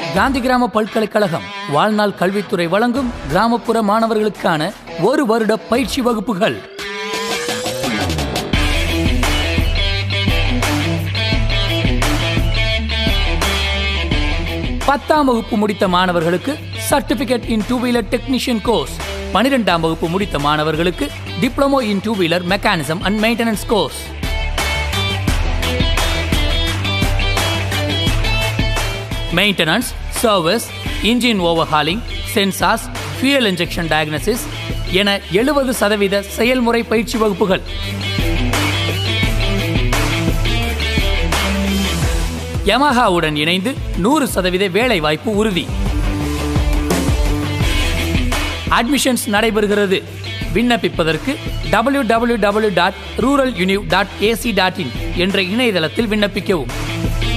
காந்தி கிராம பல்கலைக்கழகம் வாழ்நாள் கல்வித்துறை வழங்கும் கிராமப்புற மாணவர்களுக்கான ஒரு வருட பயிற்சி வகுப்புகள் பத்தாம் வகுப்பு முடித்த மாணவர்களுக்கு certificate in two wheeler technician course பனிரெண்டாம் வகுப்பு முடித்த மாணவர்களுக்கு diploma in two wheeler mechanism and maintenance course maintenance service engine overhauling sensors fuel injection diagnosis என எழுபது சதவீத செயல்முறை பயிற்சி வகுப்புகள் யமஹாவுடன் இணைந்து நூறு சதவீத வேலை வாய்ப்பு உறுதி அட்மிஷன்ஸ் நடைபெறுகிறது விண்ணப்பிப்பதற்கு W W W dot rural univ dot AC dot in என்ற இணையதளத்தில் விண்ணப்பிக்கவும்